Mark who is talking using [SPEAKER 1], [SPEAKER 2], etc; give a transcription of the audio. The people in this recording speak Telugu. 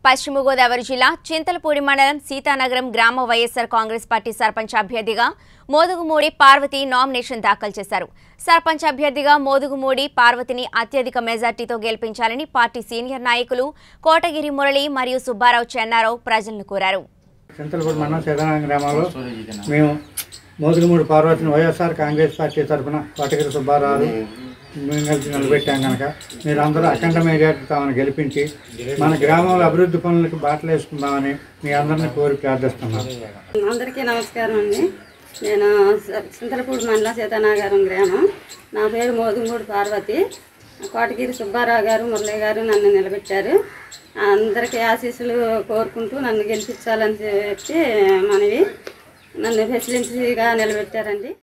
[SPEAKER 1] పశ్చిమ గోదావరి జిల్లా చింతలపూడి మండలం సీతానగరం గ్రామ వైఎస్సార్ కాంగ్రెస్ పార్టీ సర్పంచ్ అభ్యర్థిగా మోదుగుమూడి పార్వతి నామినేషన్ దాఖలు చేశారు సర్పంచ్ అభ్యర్థిగా మోదుగుమూడి పార్వతిని అత్యధిక మెజార్టీతో గెలిపించాలని పార్టీ సీనియర్ నాయకులు కోటగిరి మురళి మరియు సుబ్బారావు చెన్నారావు ప్రజలను కోరారు
[SPEAKER 2] చింతలపూడి మండలం సీతారామ గ్రామంలో మేము మోదుగుమూడి పార్వతిని వైఎస్ఆర్ కాంగ్రెస్ పార్టీ తరఫున కోటగిరి సుబ్బారావు మేము కలిసి నిలబెట్టాం కనుక మీరందరూ అఖండ మెజార్టీతో ఆమెను గెలిపించి మన గ్రామంలో అభివృద్ధి పనులకు బాటలు వేసుకుందామని మీ అందరిని కోరి ప్రార్థిస్తున్నాను
[SPEAKER 3] అందరికీ నమస్కారం అండి నేను స- చింతలపూడి మండలం సీతానగరం గ్రామం నా పేరు మోదుమూడి పార్వతి కోటగిరి సుబ్బారావు గారు మురళి గారు నన్ను నిలబెట్టారు అందరికీ ఆశీస్సులు కోరుకుంటూ నన్ను గెలిపించాలని చెప్పి మనవి నన్ను ఫెసిలిటీగా నిలబెట్టారండి